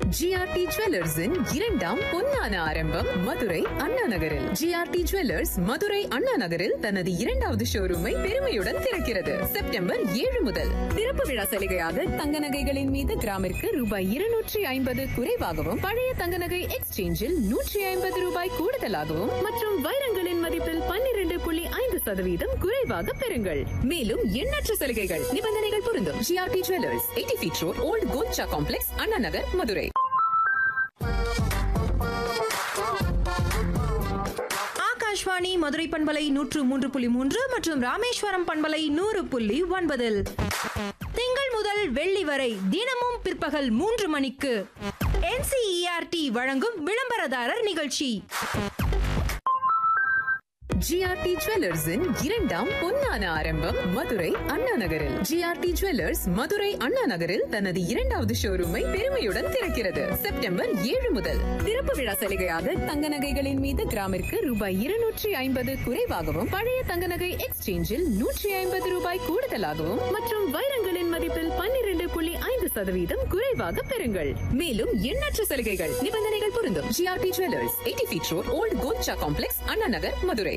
GRT ஜுவல்லர்ஸின் இரண்டாம் பொன்னான ஆரம்பம் மதுரை அண்ணா நகரில் ஜிஆர்டி ஜுவல்லர்ஸ் மதுரை அண்ணா நகரில் தனது இரண்டாவது ஷோரூமை பெருமையுடன் திறக்கிறது செப்டம்பர் ஏழு முதல் திறப்பு விழா சலுகையாக தங்க நகைகளின் மீது கிராமிற்கு ரூபாய் இருநூற்றி ஐம்பது குறைவாகவும் பழைய தங்க நகை எக்ஸ்சேஞ்சில் நூற்றி ஐம்பது ரூபாய் கூடுதலாகவும் மற்றும் வைரங்களின் மதிப்பில் பன்னிரண்டு புள்ளி ஐந்து சதவீதம் குறைவாக பெறுங்கள் மேலும் எண்ணற்ற சலுகைகள் நிபந்தனைகள் பொருந்தும் GRT jewellers eighty feet road old Kocha complex Anna Nagar Madurai Akashvani Madurai பண்பலை நூற்று மூன்று புள்ளி மூன்று மற்றும் ராமேஸ்வரம் பண்பலை நூறு புள்ளி ஒன்பதில் திங்கள் முதல் வெள்ளி வரை தினமும் பிற்பகல் மூன்று மணிக்கு NCERT வழங்கும் விளம்பரதாரர் நிகழ்ச்சி ஜிஆர்டி ஜுவல்லர்ஸின் இரண்டாம் பொன்னான ஆரம்பம் மதுரை அண்ணா நகரில் ஜிஆர்டி ஜுவல்லர்ஸ் மதுரை அண்ணா நகரில் தனது இரண்டாவது ஷோரூமை பெருமையுடன் திறக்கிறது செப்டம்பர் ஏழு முதல் திறப்பு விழா சலுகையாக தங்க நகைகளின் மீது கிராமிற்கு ரூபாய் இருநூற்றி ஐம்பது குறைவாகவும் பழைய தங்க நகை எக்ஸ்சேஞ்சில் நூற்றி ஐம்பது ரூபாய் கூடுதலாகவும் மற்றும் வைரங்களின் மதிப்பில் பன்னிரண்டு புள்ளி ஐந்து சதவீதம் குறைவாக பெறுங்கள் மேலும் எண்ணற்ற சலுகைகள் நிபந்தனைகள் பொருந்தும் GRT jewellers eighty feet road old Kocha complex Anna Nagar Madurai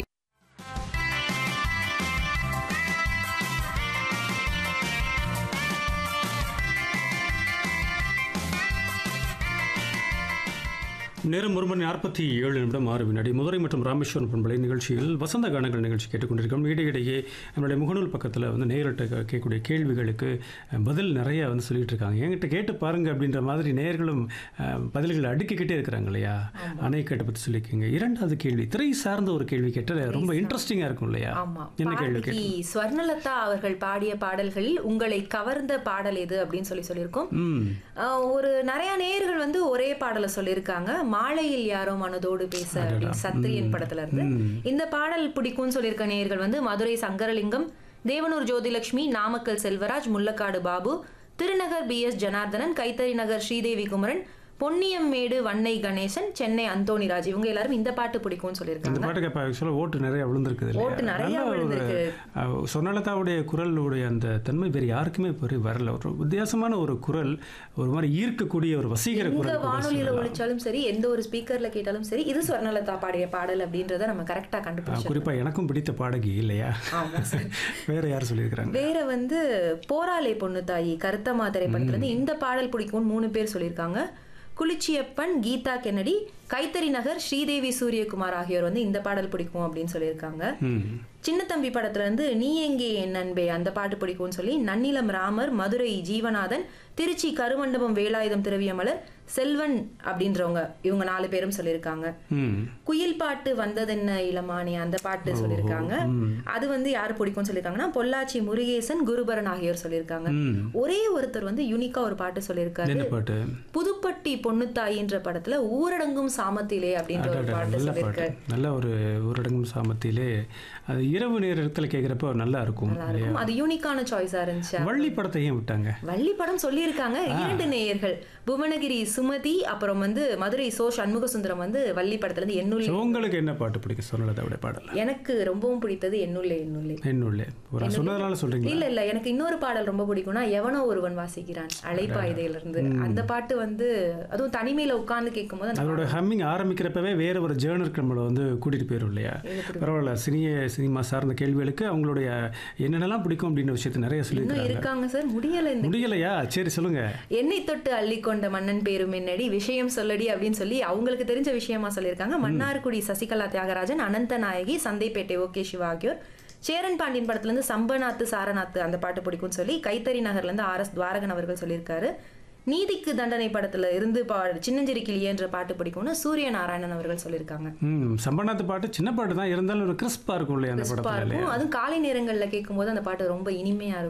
நேரம் ஒரு மணி நாற்பத்தி ஏழு நிமிடம் ஆறு வினாடி மதுரை மற்றும் ராமேஸ்வரம் பண்பலை நிகழ்ச்சியில் வசந்த கானங்கள் நிகழ்ச்சி கேட்டுக்கொண்டிருக்கோம் இடையிடையே நம்மளுடைய முகநூல் பக்கத்தில் வந்து நேரிட்ட கேட்கக்கூடிய கேள்விகளுக்கு அஹ், பதில் நிறைய வந்து சொல்லிட்டு இருக்காங்க என்கிட்ட கேட்டு பாருங்க அப்படின்ற மாதிரி நேயர்களும் அஹ், பதில்களை அடுக்கிக்கிட்டே இருக்கிறாங்க இல்லையா அணைக்கட்டை பற்றி சொல்லிக்கோங்க இரண்டாவது கேள்வி திரை சார்ந்த ஒரு கேள்வி கேட்டால் ரொம்ப இன்ட்ரெஸ்டிங்காக இருக்கும் இல்லையா ஆமா என்ன கேள்வி பாடகி கேட்டு ஸ்வர்ணலதா அவர்கள் பாடிய பாடல்களில் உங்களை கவர்ந்த பாடல் எது அப்படின்னு சொல்லி சொல்லியிருக்கோம் ம் ஆஹ் ஒரு நிறைய நேயர்கள் வந்து ஒரே பாடலை சொல்லியிருக்காங்க மாலையில் யாரோ மனதோடு பேச அப்படின்னு சத்திரியன் படத்துல இருந்து இந்த பாடல் பிடிக்கும்னு சொல்லியிருக்க நேயர்கள் வந்து மதுரை சங்கரலிங்கம் தேவனூர் ஜோதிலட்சுமி நாமக்கல் செல்வராஜ் முள்ளக்காடு பாபு திருநகர் பி எஸ் ஜனார்தனன் கைத்தறி நகர் ஸ்ரீதேவி குமரன் பொன்னியம்மேடு வன்னை கணேசன் சென்னை அந்தோணிராஜ் இவங்க எல்லாரும் இந்த பாட்டு பிடிக்கும்னு இந்த சொல்லியிருக்காங்க பாட்டுக்கு இப்போ ஆக்சுவலாக ஓட்டு நிறைய விழுந்திருக்குது இல்லையா? ஓட்டு நிறைய நல்ல ஒரு, விழுந்திருக்கு. அஹ், சொர்ணலதாவுடைய குரலுடைய அந்த தன்மை வேறு யாருக்குமே பெரிய வரல ஒரு வித்தியாசமான ஒரு குரல் ஒரு மாதிரி ஈர்க்கக்கூடிய ஒரு வசீகர எங்க குரல் கூட வானொலியில சொல்லலாம். ஒழிச்சாலும் சரி எந்த ஒரு ஸ்பீக்கர்ல கேட்டாலும் சரி இது ஸ்வர்ணலதா பாடிய பாடல் அப்படின்றத நம்ம கரெக்டா அஹ், கண்டுபிடிச்சோம் குறிப்பா எனக்கும் பிடித்த பாடகி இல்லையா ஆமா சார் வேற யார் சொல்லியிருக்கிறாங்க வேற வந்து போராளே பொண்ணு தாயி கருத்தம்மா திரைப்படத்துல இருந்து இந்த பாடல் பிடிக்கும்னு மூணு பேர் சொல்லியிருக்காங்க குளிச்சியப்பன் கீதா கென்னடி கைத்தறி நகர் ஸ்ரீதேவி சூரியகுமார் ஆகியோர் வந்து இந்த பாடல் பிடிக்கும் அப்படின்னு சொல்லியிருக்காங்க ம் சின்ன தம்பி படத்துல இருந்து நீ எங்கே என் நண்பே அந்த பாட்டு பிடிக்கும்னு சொல்லி நன்னிலம் ராமர் மதுரை ஜீவநாதன் திருச்சி கருமண்டபம் வேலாயுதம் திரவியமலர் செல்வன் அப்படின்றவங்க இவங்க நாலு பேரும் சொல்லியிருக்காங்க ம் குயில் பாட்டு வந்ததென்ன இளமானி அந்த பாட்டு சொல்லியிருக்காங்க அது வந்து யார் பிடிக்கும்னு சொல்லியிருக்காங்கன்னா பொள்ளாச்சி முருகேசன் குருபரன் ஆகியோர் சொல்லியிருக்காங்க ம் ஒரே ஒருத்தர் வந்து யூனிக்கா ஒரு பாட்டு சொல்லியிருக்காரு என்ன பாட்டு புதுப்பட்டி பொண்ணுத்தாயின்ற படத்துல ஊரடங்கும் சாமத்திலே அப்படின்ற ஒரு அடடா, பாட்டு நல்ல பாட்டு சொல்லியிருக்காரு நல்ல ஒரு ஊரடங்கும் சாமத்திலே அது இரவு நேரத்தில் கேட்குறப்ப நல்லா இருக்கும் நல்லா இருக்கும் அது யூனிக்கான சாய்ஸா இருந்துச்சு வள்ளி படத்தை ஏன் விட்டாங்க வள்ளி படம் சொல்லியிருக்காங்க இரண்டு நேயர்கள் புவனகிரி சுமதி அப்புறம் வந்து மதுரை சோ சண்முக சுந்தரம் வந்து வள்ளி படத்துல இருந்து எண்ணுள்ளே So, உங்களுக்கு என்ன பாட்டு பிடிக்கும் சொர்ணலதாவுடைய பாடல் எனக்கு ரொம்பவும் பிடித்தது எண்ணுள்ளே எண்ணுள்ளே என்னுள்ளே ஒரு சொன்னதுனால சொல்றீங்களா இல்ல இல்ல எனக்கு இன்னொரு பாடல் ரொம்ப பிடிக்கும்னா எவனோ ஒருவன் வாசிக்கிறான் அலைப்பாயுதையில இருந்து அந்த பாட்டு வந்து அதுவும் தனிமையில உட்கார்ந்து கேட்கும்போது அந்த அதோட ஹம்மிங் ஆரம்பிக்கிறப்பவே வேற ஒரு ஜேர்னருக்கு நம்மளை வந்து கூட்டிட்டு போயிடும் இல்லையா பரவாயில்ல சினிய சினிமா சார்ந்த கேள்விகளுக்கு அவங்களுடைய என்னென்னலாம் பிடிக்கும் அப்படின்ற விஷயத்தை நிறைய இன்னும் சொல்லியிருக்காங்க இருக்காங்க சார் முடியல இந்த முடியலையா சரி சொல்லுங்க எண்ணெய் தொட்டு அள்ளிக்கொண்ட மன்னன் பேரும் என்னடி விஷயம் சொல்லடி அப்படின்னு சொல்லி அவங்களுக்கு தெரிஞ்ச விஷயமா சொல்லியிருக்காங்க மன்னார்குடி சசிகலா தியாகராஜன் அனந்த நாயகி சந்தைப்பேட்டை ஓகே சிவா ஆகியோர் சேரன் பாண்டியன் படத்துல இருந்து சம்பநாத்து சாரநாத்து அந்த பாட்டு பிடிக்கும்னு சொல்லி கைத்தறி நகர்ல இருந்து ஆர் எஸ் துவாரகன் அவர்கள் சொல்லியிருக்காரு நீதிக்கு தண்டனை படத்துல இருந்து பா சின்னஞ்சிரி கிளியன்ற பாட்டு பிடிக்கும்னு சூரிய நாராயணன் அவர்கள் சொல்லியிருக்காங்க ம் சம்பநாத்து பாட்டு சின்ன பாட்டு தான் இருந்தாலும் ஒரு கிறிஸ்பா இருக்கும் இல்லையா அந்த கிறிஸ்பா படத்துல இல்லையா இருக்கும் அதுவும் காலை நேரங்கள்ல கேட்கும்போது அந்த பாட்டு ரொம்ப இனிமையா இருக்கும்